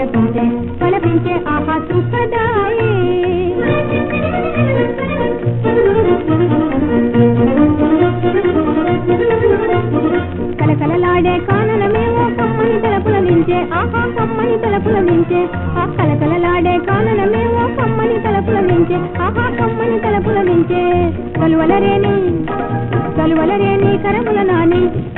వలపించే వలపించే ఆహా సుఖదాయే కలకలలాడే కాననమేమో కమ్మని తలపుల మించే ఆహా కమ్మని తలపుల మించే ఆ కలకలలాడే కాననమేమో కమ్మని తలపుల మించే ఆహా కమ్మని తలపుల మించే కలువలరేని కలువలరేని కరముల నాని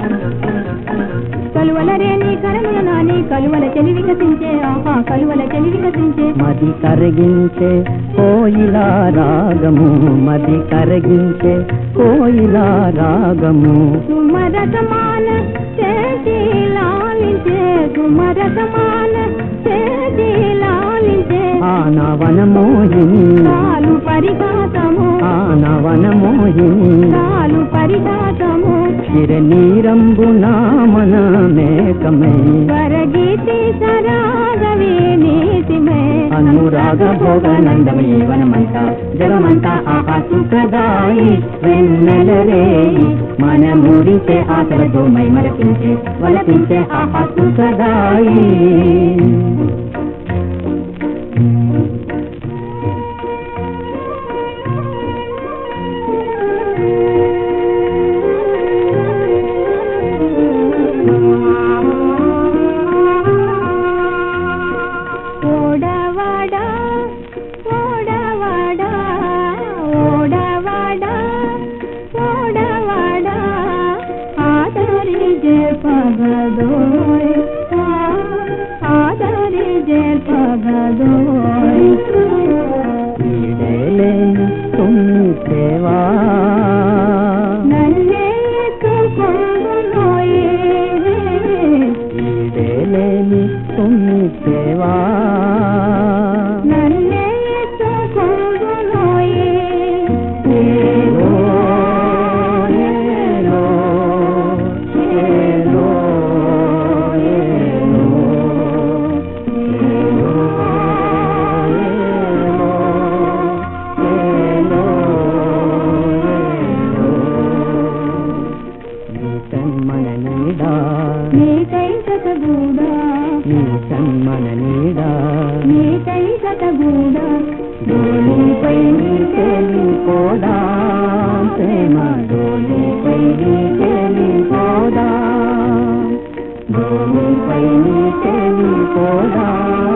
కలువలరేని కరముల నాని కలువల చెలి వికసించే ఆహా కలువల చెలి వికసించే మది కరిగించే కోయిలా రాగము మది కరిగించే కోయిలా రాగము సుమరసమాన చేసి లాలించే సుమరసమాన చేసి లాలించే ఆనవన మోహిని కాలు పరిఘాతము ఆనవన మోహిని కాలు పరిఘాతము చిరనీరంబు నామన మేకమై స్వరగీతి సరాగవే నీతిమే అనురాగ భోగనందమీ వనమంతా జగమంతా ఆహా సుఖదాయి వెన్నెలరేయి మన మురిసే ఆశలతో మై మరపించే వలపించే ఆహా సుఖదాయి ఓడవాడా ఓడవాడా ఓడవాడా ఓడవాడా ఆదరి జే పగదోయ్ ఆదరి జే పగదోయ్ ఈడేలేని తుమ్మి సేవా నన్నే ఎత్తుకొందునోయే ఈడేలేని తుమ్మి సేవా నన్నే ఎత్తుకొందునోయే ఏలో, ఏలో, ఏలో, ఏలో, ఏలో, ఏలో, ఏలో. నీ తన్మన నీడా నీకై సతగూడా నీ తన్మన నీడా నీకై సతగూడా డోలీపై నీ తేలిపోదా ప్రేమ డోలీపై నీ తేలిపోదా డోలీపై నీ తేలిపోదా